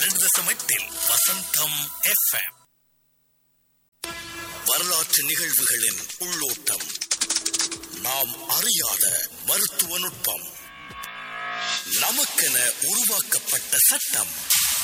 இரண்டு தசம் எட்டில் வசந்தம் எஃப்எம் வரலாற்று நிகழ்வுகளின் உள்ளோட்டம் நாம் அறியாத மருத்துவ நுட்பம் நமக்கென உருவாக்கப்பட்ட சட்டம்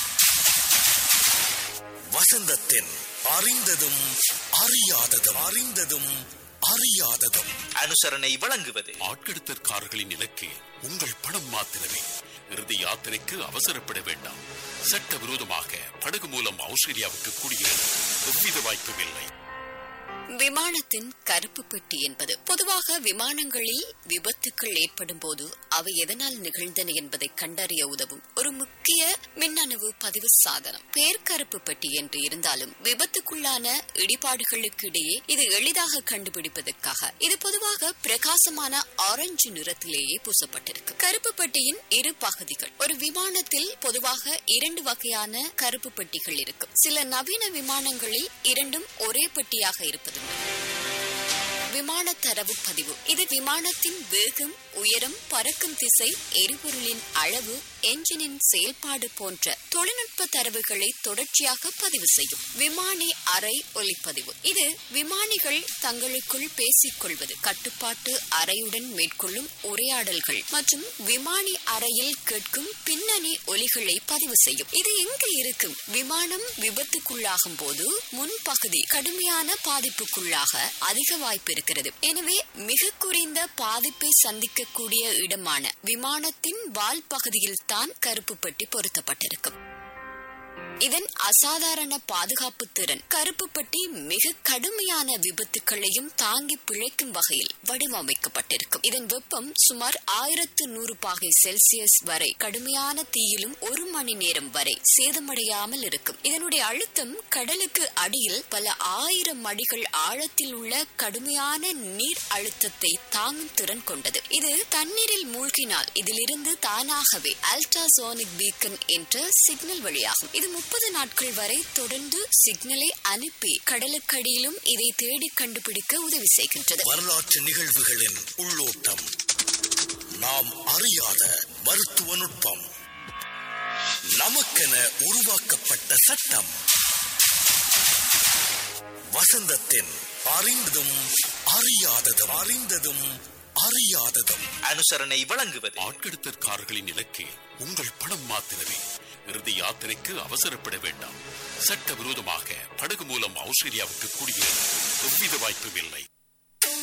வசந்தத்தின் அறிந்ததும் அறியாததும் அறிந்ததும் அறியாததும் அனுசரணை வழங்குவது ஆட்கடத்தற்காரர்களின் இலக்கு உங்கள் பணம் மாத்திரமே இறுதி யாத்திரைக்கு அவசரப்பட வேண்டாம் சட்டவிரோதமாக படகு மூலம் ஆஸ்திரேலியாவுக்கு குடியேற எவ்வித வாய்ப்பும் இல்லை விமானத்தின் கருப்பு பெட்டி என்பது பொதுவாக விமானங்களில் விபத்துக்கள் ஏற்படும் போது அவை எதனால் நிகழ்ந்தன என்பதை கண்டறிய உதவும் ஒரு முக்கிய மின்னணு பதிவு சாதனம் பேர் கருப்பு பெட்டி என்று இருந்தாலும் விபத்துக்குள்ளான இடிபாடுகளுக்கு இடையே இது எளிதாக கண்டுபிடிப்பதற்காக இது பொதுவாக பிரகாசமான ஆரஞ்சு நிறத்திலேயே பூசப்பட்டிருக்கு கருப்பு பெட்டியின் இரு பகுதிகள் ஒரு விமானத்தில் பொதுவாக இரண்டு வகையான கருப்பு பெட்டிகள் இருக்கும் சில நவீன விமானங்களில் இரண்டும் ஒரே பெட்டியாக இருப்பது விமான தரவு பதிவு இது விமானத்தின் வேகம் உயரம் பறக்கும் திசை எரிபொருளின் அளவு என்ஜினின் செயல்பாடு போன்ற தொழில்நுட்ப தரவுகளை தொடர்ச்சியாக பதிவு செய்யும் விமானி அறை ஒலிப்பதிவு இது விமானிகள் தங்களுக்குள் பேசிக் கொள்வது கட்டுப்பாட்டு அறையுடன் மேற்கொள்ளும் உரையாடல்கள் மற்றும் விமானி அறையில் கேட்கும் பின்னணி ஒலிகளை பதிவு செய்யும் இது எங்கு இருக்கும் விமானம் விபத்துக்குள்ளாகும் போது முன்பகுதி கடுமையான பாதிப்புக்குள்ளாக அதிக வாய்ப்பு இருக்கிறது எனவே மிக குறைந்த பாதிப்பை சந்திக்கக்கூடிய இடமான விமானத்தின் வால் பகுதியில் தான் கருப்பு பெட்டி பொருத்தப்பட்டிருக்கும் இதன் அசாதாரண பாதுகாப்பு திறன் கருப்பு பெட்டி மிக கடுமையான விபத்துக்களையும் தாங்கி பிழைக்கும் வகையில் வடிவமைக்கப்பட்டிருக்கும் இதன் வெப்பம் சுமார் ஆயிரத்து நூறு பாகை செல்சியஸ் வரை கடுமையான தீயிலும் ஒரு மணி நேரம் வரை சேதமடையாமல் இருக்கும் இதனுடைய அழுத்தம் கடலுக்கு அடியில் பல ஆயிரம் அடிகள் ஆழத்தில் உள்ள கடுமையான நீர் அழுத்தத்தை தாங்கும் திறன் கொண்டது இது தண்ணீரில் மூழ்கினால் இதிலிருந்து தானாகவே அல்ட்ராசோனிக் பீக்கன் என்ற சிக்னல் வழியாகும் இது முப்பது நாட்கள் வரை தொடர்ந்து சிக்னலை அனுப்பி கடலுக்கடியிலும் இதை தேடி கண்டுபிடிக்க உதவி செய்கின்றது வரலாற்று நிகழ்வுகளின் உள்ளோட்டம் நாம் அறியாத மருத்துவ நுட்பம் நமக்கென உருவாக்கப்பட்ட சட்டம் வசந்தத்தின் அறிந்ததும் அறியாததும் அறிந்ததும் அறியாததும் அனுசரணை வழங்குவது ஆட்கடத்தற்காரர்களின் இலக்கு உங்கள் பணம் மாத்திரமே இறுதி யாத்திரைக்கு அவசரப்பட வேண்டாம் சட்டவிரோதமாக படகு மூலம் ஆஸ்திரேலியாவுக்கு குடியேற எவ்வித வாய்ப்பும் இல்லை